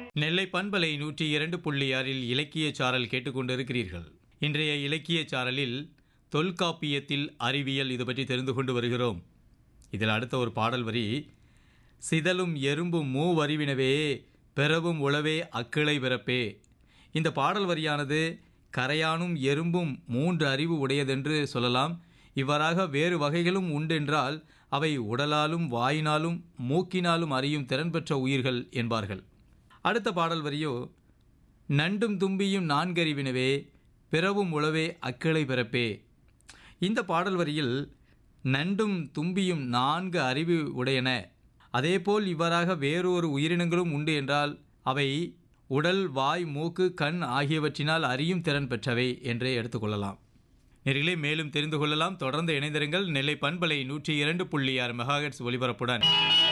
நெல்லை பண்பலை நூற்றி இரண்டு புள்ளி ஆறில் இலக்கிய சாரல் கேட்டுக்கொண்டிருக்கிறீர்கள் இன்றைய இலக்கிய சாரலில் தொல்காப்பியத்தில் அறிவியல் இது பற்றி தெரிந்து கொண்டு வருகிறோம் இதில் அடுத்த ஒரு பாடல் வரி சிதலும் எறும்பும் மூவறிவினவே பிறவும் உளவே அக்கிளை பிறப்பே இந்த பாடல் வரியானது கரையானும் எறும்பும் மூன்று அறிவு உடையதென்று சொல்லலாம் இவ்வாறாக வேறு வகைகளும் உண்டென்றால் அவை உடலாலும் வாயினாலும் மூக்கினாலும் அறியும் திறன் பெற்ற உயிர்கள் என்பார்கள் அடுத்த பாடல் வரியோ நண்டும் தும்பியும் நான்கறிவினவே பிறவும் உளவே அக்கிளை பிறப்பே இந்த பாடல் வரியில் நண்டும் தும்பியும் நான்கு அறிவு உடையன அதேபோல் இவ்வாறாக வேறொரு உயிரினங்களும் உண்டு என்றால் அவை உடல் வாய் மூக்கு கண் ஆகியவற்றினால் அறியும் திறன் பெற்றவை என்றே எடுத்துக்கொள்ளலாம் நேர்களே மேலும் தெரிந்து கொள்ளலாம் தொடர்ந்து இணைந்திருங்கள் நெல்லை பண்பலை நூற்றி இரண்டு புள்ளி ஆறு மெகாஹெட்ஸ் ஒலிபரப்புடன்